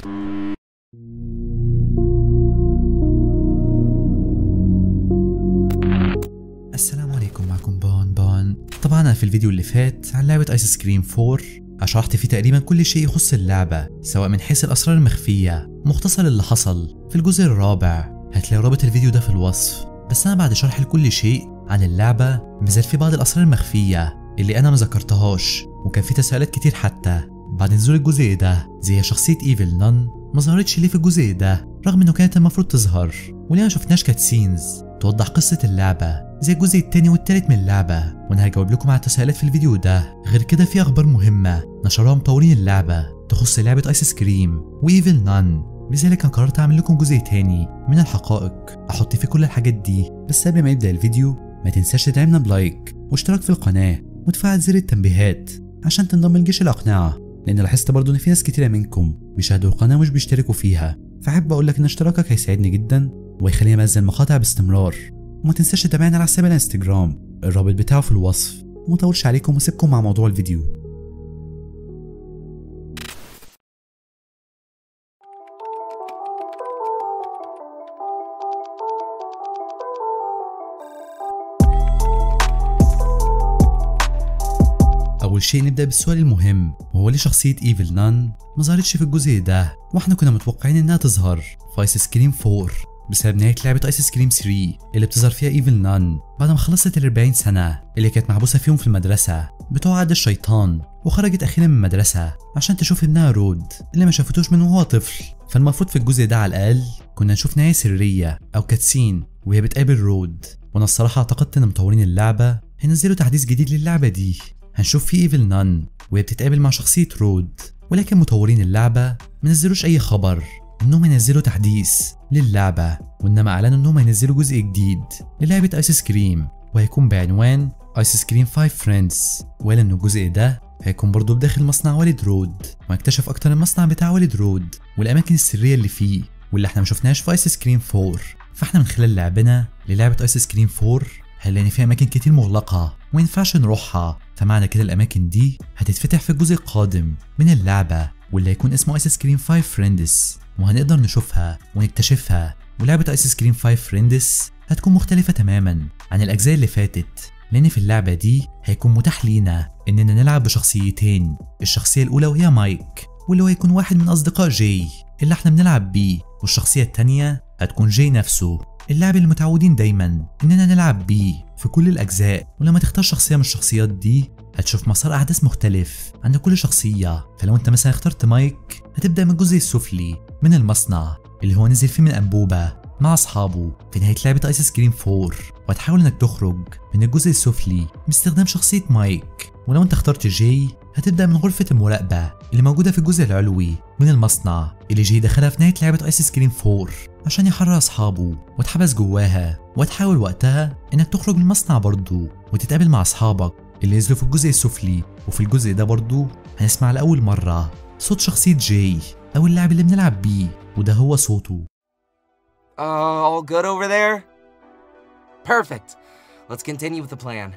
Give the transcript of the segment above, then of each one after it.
السلام عليكم معكم بون بون طبعا أنا في الفيديو اللي فات عن لعبة ايس كريم 4 شرحت فيه تقريبا كل شيء يخص اللعبة سواء من حيث الأسرار المخفية مختصر اللي حصل في الجزء الرابع هتلاقي رابط الفيديو ده في الوصف بس أنا بعد شرح لكل شيء عن اللعبة مازال في بعض الأسرار المخفية اللي أنا ما ذكرتهاش وكان في تساؤلات كتير حتى بعد نزول الجزء ده زي شخصية ايفل نان ما ظهرتش ليه في الجزء ده رغم انه كانت المفروض تظهر وليه ما شفناش كاتسينز توضح قصة اللعبة زي الجزء التاني والتالت من اللعبة وانا هجاوب لكم على التساؤلات في الفيديو ده غير كده في اخبار مهمة نشروها مطورين اللعبة تخص لعبة ايس كريم وايفل نان لذلك انا قررت اعمل لكم جزء تاني من الحقائق احط فيه كل الحاجات دي بس قبل ما يبدا الفيديو ما تنساش تدعمنا بلايك واشتراك في القناة وتفعل زر التنبيهات عشان تنضم لجيش الأقنعة لأن لاحظت برضو إن في ناس كتيرة منكم بيشاهدوا القناة ومش بيشتركوا فيها فحب أقول لك إن اشتراكك هيساعدني جدا وهيخليني أنزل مقاطع باستمرار وما تنساش تتابعنا على حساب الانستجرام الرابط بتاعه في الوصف ومطولش عليكم واسيبكم مع موضوع الفيديو أول شيء نبدأ بالسؤال المهم وهو ليه شخصية ايفل نان ما ظهرتش في الجزء ده واحنا كنا متوقعين انها تظهر في ايس كريم 4 بسبب نهاية لعبة ايس كريم 3 اللي بتظهر فيها ايفل نان بعد ما خلصت ال 40 سنة اللي كانت محبوسة فيهم في المدرسة بتوع عد الشيطان وخرجت أخيرا من المدرسة عشان تشوف ابنها رود اللي ما شافتوش من وهو طفل فالمفروض في الجزء ده على الأقل كنا نشوف نهاية سرية أو كاتسين وهي بتقابل رود وأنا الصراحة اعتقدت إن مطورين اللعبة هينزلوا تحديث جديد للعبة دي هنشوف فيه ايفل نان وهي بتتقابل مع شخصية رود ولكن مطورين اللعبة منزلوش أي خبر إنهم ينزلوا تحديث للعبة وإنما أعلنوا إنهم هينزلوا جزء جديد للعبة آيس كريم وهيكون بعنوان آيس كريم 5 فريندز وقال إن الجزء ده هيكون برضه بداخل مصنع والد رود وهنكتشف أكتر المصنع بتاع والد رود والأماكن السرية اللي فيه واللي احنا مشوفناهاش في آيس كريم 4 فاحنا من خلال لعبنا للعبة آيس كريم 4 هنلاقي فيها أماكن كتير مغلقة ومينفعش نروحها فمعنى كده الأماكن دي هتتفتح في الجزء القادم من اللعبة واللي هيكون اسمه ايس كريم 5 فريندز وهنقدر نشوفها ونكتشفها ولعبة ايس كريم 5 فريندز هتكون مختلفة تماما عن الأجزاء اللي فاتت لأن في اللعبة دي هيكون متاح لينا إننا نلعب بشخصيتين الشخصية الأولى وهي مايك واللي هو هيكون واحد من أصدقاء جاي اللي احنا بنلعب بيه والشخصية التانية هتكون جاي نفسه اللاعب اللي متعودين دايما اننا نلعب بيه في كل الاجزاء ولما تختار شخصيه من الشخصيات دي هتشوف مسار احداث مختلف عند كل شخصيه فلو انت مثلا اخترت مايك هتبدا من الجزء السفلي من المصنع اللي هو نزل فيه من انبوبه مع اصحابه في نهايه لعبه ايس كريم 4 وهتحاول انك تخرج من الجزء السفلي باستخدام شخصيه مايك ولو انت اخترت جاي هتبدا من غرفه المراقبه اللي موجوده في الجزء العلوي من المصنع اللي جاي دخلها في نهايه لعبه ايس كريم 4 عشان يحرر اصحابه واتحبس جواها وتحاول وقتها انك تخرج من المصنع برضه وتتقابل مع اصحابك اللي نزلوا في الجزء السفلي وفي الجزء ده برضه هنسمع لاول مره صوت شخصيه جاي او اللاعب اللي بنلعب بيه وده هو صوته Uh, all good over there? Perfect. Let's continue with the plan.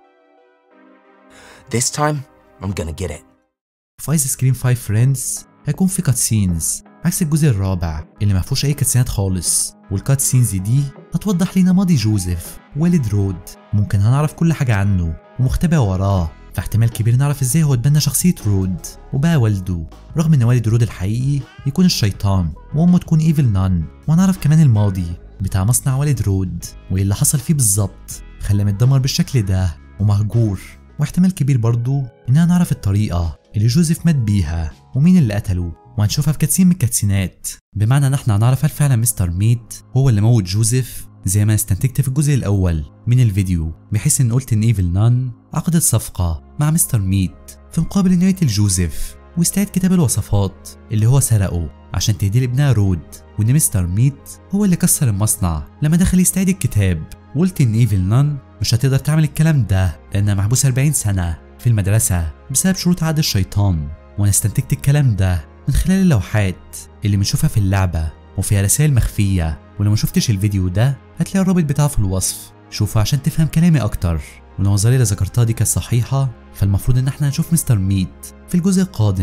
This time, I'm gonna get it. في ايس كريم 5 فريندز هيكون في كاتسينز عكس الجزء الرابع اللي ما فيهوش اي كاتسينات خالص والكاتسينز دي هتوضح لنا ماضي جوزيف والد رود ممكن هنعرف كل حاجة عنه ومختبئ وراه فاحتمال كبير نعرف ازاي هو اتبنى شخصية رود وبقى والده رغم ان والد رود الحقيقي يكون الشيطان وامه تكون ايفل نان وهنعرف كمان الماضي بتاع مصنع والد رود وايه اللي حصل فيه بالظبط خلاه متدمر بالشكل ده ومهجور واحتمال كبير برضه اننا نعرف الطريقة اللي جوزيف مات بيها ومين اللي قتله وهنشوفها في كاتسين من الكاتسينات بمعنى ان احنا هنعرف هل فعلا مستر ميت هو اللي موت جوزيف زي ما استنتجت في الجزء الاول من الفيديو بحيث ان قلت ان ايفل نان عقدت صفقة مع مستر ميت في مقابل انه يقتل جوزيف واستعاد كتاب الوصفات اللي هو سرقه عشان تهديه لابنها رود وان مستر ميت هو اللي كسر المصنع لما دخل يستعيد الكتاب وقلت ان ايفل نان مش هتقدر تعمل الكلام ده لانها محبوسة 40 سنة في المدرسة بسبب شروط عهد الشيطان وانا استنتجت الكلام ده من خلال اللوحات اللي بنشوفها في اللعبة وفيها رسائل مخفية ولو ما شفتش الفيديو ده هتلاقي الرابط بتاعه في الوصف شوفه عشان تفهم كلامي اكتر ولو النظرية اللي ذكرتها دي كانت صحيحة فالمفروض ان احنا هنشوف مستر ميت في الجزء القادم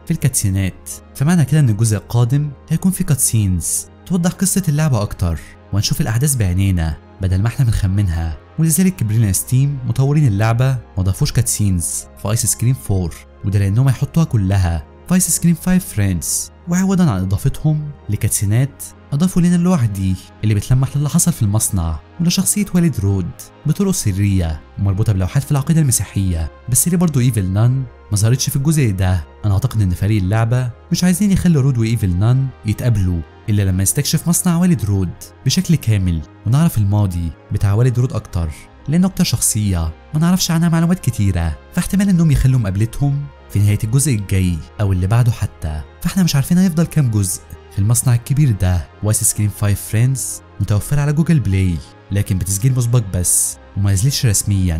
في الكاتسينات فمعنى كده ان الجزء القادم هيكون في كاتسينز توضح قصة اللعبة أكتر وهنشوف الأحداث بعينينا بدل ما احنا بنخمنها ولذلك كبرنا ستيم مطورين اللعبة ما ضافوش كاتسينز في ايس سكريم 4 وده لأنهم هيحطوها كلها في ايس سكريم 5 فريندز وعوضا عن إضافتهم لكاتسينات أضافوا لنا اللوحة دي اللي بتلمح للي حصل في المصنع ولشخصية والد رود بطرق سرية مربوطة بلوحات في العقيدة المسيحية بس اللي برضه ايفل نان ما ظهرتش في الجزء ده أنا أعتقد إن فريق اللعبة مش عايزين يخلوا رود وإيفل نان يتقابلوا إلا لما يستكشف مصنع والد رود بشكل كامل ونعرف الماضي بتاع والد رود أكتر لأنه أكتر شخصية ما نعرفش عنها معلومات كتيرة فاحتمال إنهم يخلوا مقابلتهم في نهاية الجزء الجاي أو اللي بعده حتى فاحنا مش عارفين هيفضل كام جزء في المصنع الكبير ده وايس سكريم 5 فريندز متوفر على جوجل بلاي لكن بتسجيل مسبق بس وما نزلتش رسميا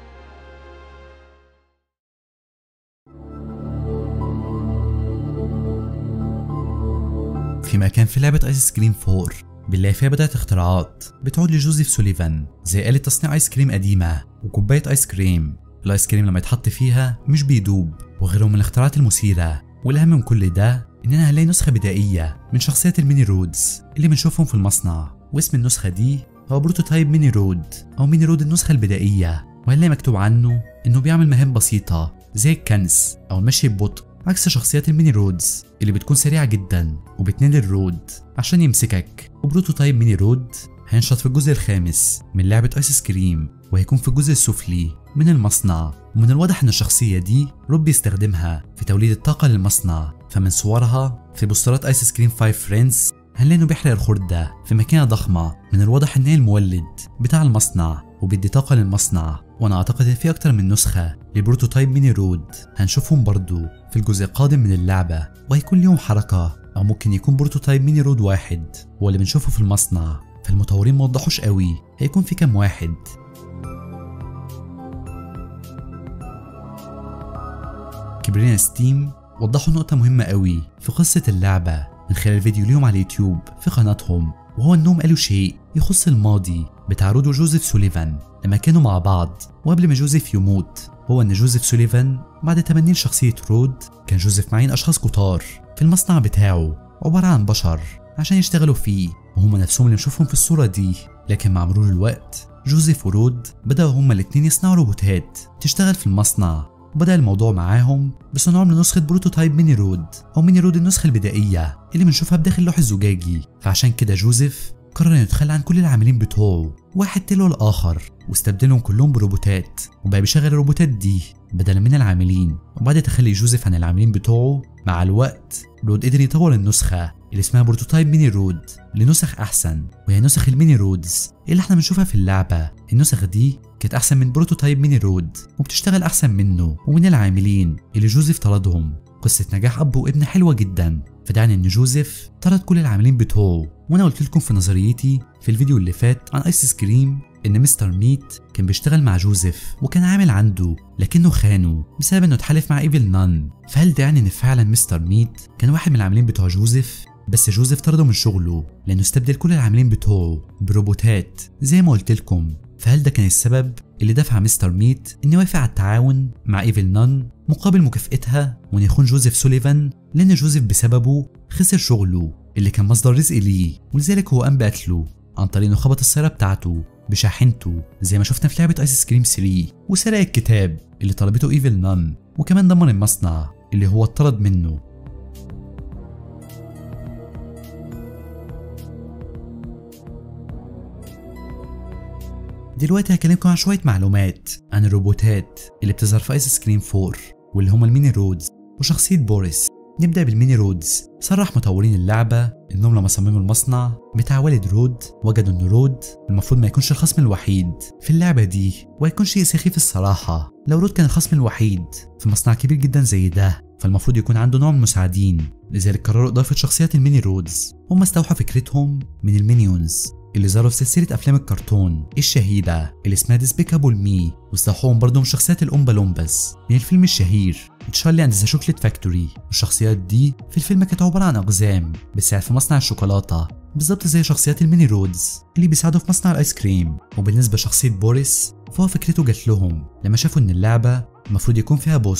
في مكان في لعبة ايس كريم 4 بنلاقي فيها بضعة اختراعات بتعود لجوزيف سوليفان زي آلة تصنيع ايس كريم قديمة وكوباية ايس كريم الايس كريم لما يتحط فيها مش بيدوب وغيرهم من الاختراعات المثيرة والأهم من كل ده إننا هنلاقي نسخة بدائية من شخصيات الميني رودز اللي بنشوفهم في المصنع واسم النسخة دي هو بروتوتايب ميني رود أو ميني رود النسخة البدائية وهنلاقي مكتوب عنه إنه بيعمل مهام بسيطة زي الكنس أو المشي ببطء عكس شخصيات الميني رودز اللي بتكون سريعة جدا وبتنادي الرود عشان يمسكك وبروتوتايب ميني رود هينشط في الجزء الخامس من لعبة ايس كريم وهيكون في الجزء السفلي من المصنع ومن الواضح ان الشخصية دي روب بيستخدمها في توليد الطاقة للمصنع فمن صورها في بوسترات ايس كريم 5 فريندز هنلاقي انه بيحرق الخردة في ماكينة ضخمة من الواضح ان هي المولد بتاع المصنع وبيدي طاقة للمصنع وانا اعتقد ان في اكتر من نسخة لبروتوتايب ميني رود هنشوفهم برضو في الجزء القادم من اللعبة وهيكون ليهم حركة او ممكن يكون بروتوتايب ميني رود واحد هو اللي بنشوفه في المصنع فالمطورين موضحوش قوي هيكون في كام واحد كبرنا ستيم وضحوا نقطة مهمة قوي في قصة اللعبة من خلال فيديو ليهم على اليوتيوب في قناتهم وهو انهم قالوا شيء يخص الماضي بتاع رود وجوزيف سوليفان لما كانوا مع بعض وقبل ما جوزيف يموت هو ان جوزيف سوليفان بعد تمنيه لشخصية رود كان جوزيف معين اشخاص كتار في المصنع بتاعه عبارة عن بشر عشان يشتغلوا فيه وهم نفسهم اللي نشوفهم في الصورة دي لكن مع مرور الوقت جوزيف ورود بدأوا هما الاتنين يصنعوا روبوتات تشتغل في المصنع وبدأ الموضوع معاهم بصنعهم لنسخة بروتوتايب ميني رود أو ميني رود النسخة البدائية اللي بنشوفها بداخل اللوح الزجاجي فعشان كده جوزيف قرر انه يتخلى عن كل العاملين بتوعه واحد تلو الآخر واستبدلهم كلهم بروبوتات وبقى بيشغل الروبوتات دي بدلا من العاملين وبعد تخلي جوزيف عن العاملين بتوعه مع الوقت رود قدر يطور النسخة اللي اسمها بروتوتايب ميني رود لنسخ أحسن وهي نسخ الميني رودز اللي احنا بنشوفها في اللعبة النسخ دي كانت أحسن من بروتوتايب ميني رود وبتشتغل أحسن منه ومن العاملين اللي جوزيف طردهم قصة نجاح أب وابن حلوة جدا فدعني إن جوزيف طرد كل العاملين بتوعه وأنا قلت لكم في نظريتي في الفيديو اللي فات عن آيس كريم إن مستر ميت كان بيشتغل مع جوزيف وكان عامل عنده لكنه خانه بسبب إنه اتحالف مع ايفل نان فهل ده يعني إن فعلا مستر ميت كان واحد من العاملين بتوع جوزيف بس جوزيف طرده من شغله لأنه استبدل كل العاملين بتوعه بروبوتات زي ما قلت لكم فهل ده كان السبب اللي دفع مستر ميت انه يوافق على التعاون مع ايفل نان مقابل مكافئتها وان يخون جوزيف سوليفان لان جوزيف بسببه خسر شغله اللي كان مصدر رزق ليه ولذلك هو قام بقتله عن طريق انه خبط السياره بتاعته بشاحنته زي ما شفنا في لعبه ايس كريم 3 وسرق الكتاب اللي طلبته ايفل نان وكمان دمر المصنع اللي هو اتطرد منه دلوقتي هكلمكم عن شوية معلومات عن الروبوتات اللي بتظهر في ايس كريم 4 واللي هما الميني رودز وشخصية بوريس نبدأ بالميني رودز صرح مطورين اللعبة انهم لما صمموا المصنع بتاع والد رود وجدوا ان رود المفروض ما يكونش الخصم الوحيد في اللعبة دي ويكون شيء سخيف الصراحة لو رود كان الخصم الوحيد في مصنع كبير جدا زي ده فالمفروض يكون عنده نوع من المساعدين لذلك قرروا إضافة شخصيات الميني رودز هم استوحوا فكرتهم من المينيونز اللي ظهروا في سلسلة أفلام الكرتون الشهيرة اللي اسمها ديسبيكابل مي واستوحوهم برضه من شخصيات الأمبا لومباس من الفيلم الشهير تشارلي أند ذا شوكليت فاكتوري والشخصيات دي في الفيلم كانت عبارة عن أقزام بتساعد في مصنع الشوكولاتة بالظبط زي شخصيات الميني رودز اللي بيساعدوا في مصنع الآيس كريم وبالنسبة لشخصية بوريس فهو فكرته جات لهم لما شافوا إن اللعبة المفروض يكون فيها بوس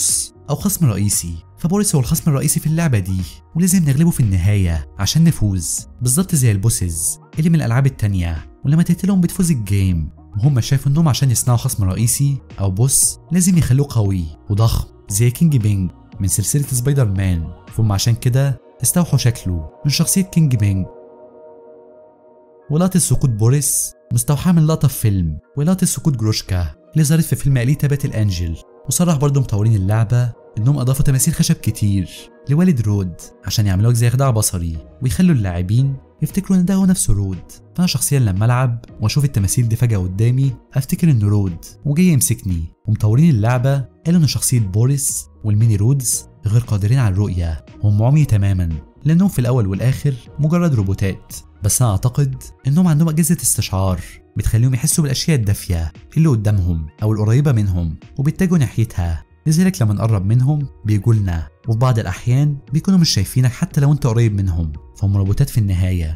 أو خصم رئيسي فبوريس هو الخصم الرئيسي في اللعبة دي ولازم نغلبه في النهاية عشان نفوز بالظبط زي البوسز اللي من الألعاب التانية ولما تقتلهم بتفوز الجيم وهم شافوا انهم عشان يصنعوا خصم رئيسي او بوس لازم يخلوه قوي وضخم زي كينج بينج من سلسلة سبايدر مان فهم عشان كده استوحوا شكله من شخصية كينج بينج ولقطة سقوط بوريس مستوحاة من لقطة في فيلم ولقطة سقوط جروشكا اللي ظهرت في فيلم أليتا بات الأنجل وصرح برضه مطورين اللعبة إنهم أضافوا تماثيل خشب كتير لوالد رود عشان يعملوها زي خداع بصري ويخلوا اللاعبين يفتكروا إن ده هو نفسه رود فأنا شخصيا لما ألعب وأشوف التماثيل دي فجأة قدامي أفتكر إنه رود وجاي يمسكني ومطورين اللعبة قالوا إن شخصية بوريس والميني رودز غير قادرين على الرؤية هم عمي تماما لأنهم في الأول والآخر مجرد روبوتات بس أنا أعتقد إنهم عندهم أجهزة استشعار بتخليهم يحسوا بالأشياء الدافية اللي قدامهم أو القريبة منهم وبيتجهوا ناحيتها لذلك لما نقرب منهم بيجولنا وفي بعض الأحيان بيكونوا مش شايفينك حتى لو أنت قريب منهم فهم روبوتات في النهاية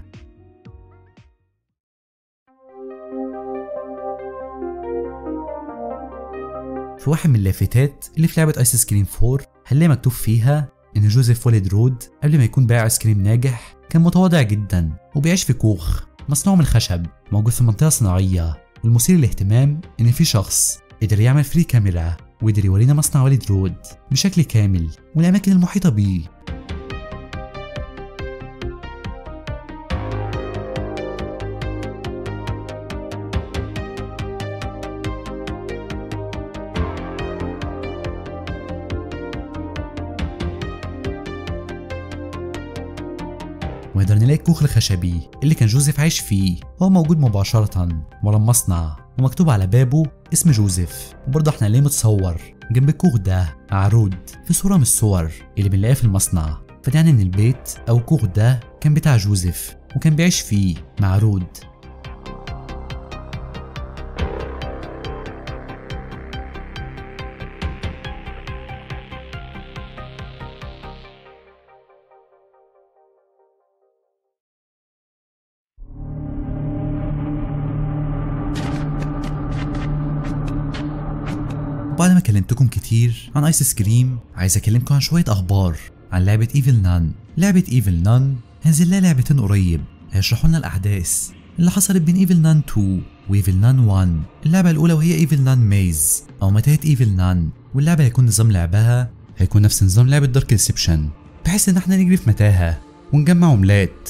في واحد من اللافتات اللي في لعبة ايس كريم 4 هنلاقي مكتوب فيها إن جوزيف والد رود قبل ما يكون بائع ايس كريم ناجح كان متواضع جدا وبيعيش في كوخ مصنوع من الخشب موجود في منطقة صناعية والمثير للاهتمام إن في شخص قدر يعمل فري كاميرا وقدر يورينا مصنع والد رود بشكل كامل والأماكن المحيطة بيه ونقدر نلاقي الكوخ الخشبي اللي كان جوزيف عايش فيه هو موجود مباشرة ورا المصنع ومكتوب على بابه اسم جوزيف وبرضه احنا ليه متصور جنب الكوخ ده عروض في صورة من الصور اللي بنلاقيها في المصنع فده يعني ان البيت او الكوخ ده كان بتاع جوزيف وكان بيعيش فيه مع رود وبعد ما كلمتكم كتير عن ايس كريم عايز اكلمكم عن شوية اخبار عن لعبة ايفل نان لعبة ايفل نان هنزل لها لعبتين قريب هيشرحوا لنا الاحداث اللي حصلت بين ايفل نان 2 وايفل نان 1 اللعبة الاولى وهي ايفل نان ميز او متاهة ايفل نان واللعبة هيكون نظام لعبها هيكون نفس نظام لعبة دارك انسبشن بحيث ان احنا نجري في متاهة ونجمع عملات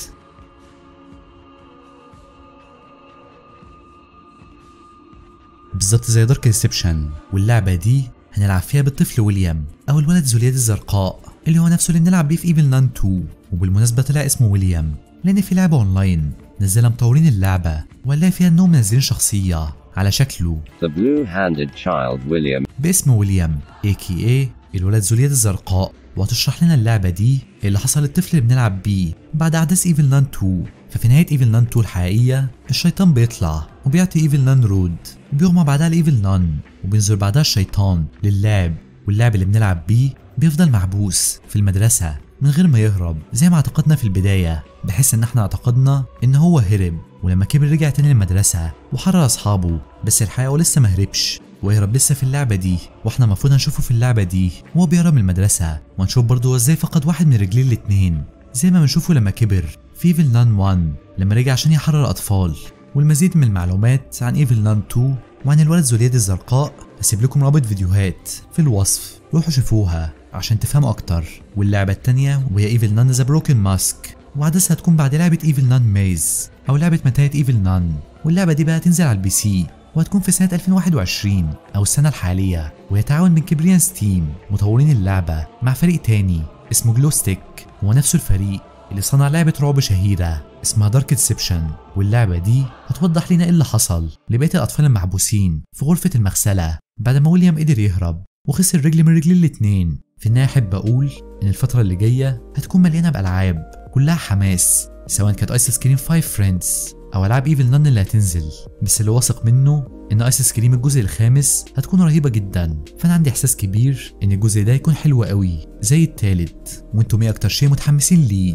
بالظبط زي دارك انسبشن واللعبة دي هنلعب فيها بالطفل ويليام أو الولد ذو اليد الزرقاء اللي هو نفسه اللي بنلعب بيه في ايفل نان 2 وبالمناسبة طلع اسمه ويليام لأن في لعبة أونلاين نزلها مطورين اللعبة وهنلاقي فيها إنهم منزلين شخصية على شكله The blue-handed child William باسم ويليام a.k.a الولد ذو اليد الزرقاء وهتشرح لنا اللعبة دي اللي حصل للطفل اللي بنلعب بيه بعد أحداث ايفل نان 2 ففي نهاية ايفل نان 2 الحقيقية الشيطان بيطلع وبيعطي ايفل نان رود وبيغمى بعدها لايفل نان وبينزل بعدها الشيطان للعب واللاعب اللي بنلعب بيه بيفضل محبوس في المدرسة من غير ما يهرب زي ما اعتقدنا في البداية بحيث ان احنا اعتقدنا ان هو هرب ولما كبر رجع تاني للمدرسة وحرر اصحابه بس الحقيقة هو لسه مهربش ويهرب لسه في اللعبة دي واحنا المفروض هنشوفه في اللعبة دي وهو بيهرب من المدرسة وهنشوف برضه هو ازاي فقد واحد من رجليه الاتنين زي ما بنشوفه لما كبر في ايفل نان 1 لما رجع عشان يحرر اطفال والمزيد من المعلومات عن ايفل نان 2 وعن الولد ذو اليد الزرقاء هسيب لكم رابط فيديوهات في الوصف روحوا شوفوها عشان تفهموا اكتر واللعبة التانية وهي ايفل نان ذا بروكن ماسك وعدسها هتكون بعد لعبة ايفل نان ميز او لعبة متاهة ايفل نان واللعبة دي بقى هتنزل على البي سي وهتكون في سنة 2021 أو السنة الحالية وهي تعاون بين كبريان ستيم مطورين اللعبة مع فريق تاني اسمه جلو ستيك هو نفسه الفريق اللي صنع لعبة رعب شهيرة اسمها دارك ديسبشن واللعبة دي هتوضح لنا ايه اللي حصل لبقية الأطفال المحبوسين في غرفة المغسلة بعد ما ويليام قدر يهرب وخسر رجل من رجليه الاتنين في النهاية أحب أقول إن الفترة اللي جاية هتكون مليانة بألعاب كلها حماس سواء كانت ايس كريم 5 فريندز او العاب ايفل نان اللي هتنزل بس اللي واثق منه ان ايس كريم الجزء الخامس هتكون رهيبه جدا فانا عندي احساس كبير ان الجزء ده يكون حلو قوي زي التالت وانتم ايه اكتر شيء متحمسين ليه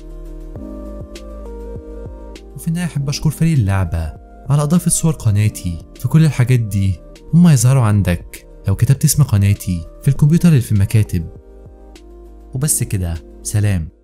وفي النهايه احب اشكر فريق اللعبه على اضافه صور قناتي في كل الحاجات دي هما يظهروا عندك لو كتبت اسم قناتي في الكمبيوتر اللي في المكاتب وبس كده سلام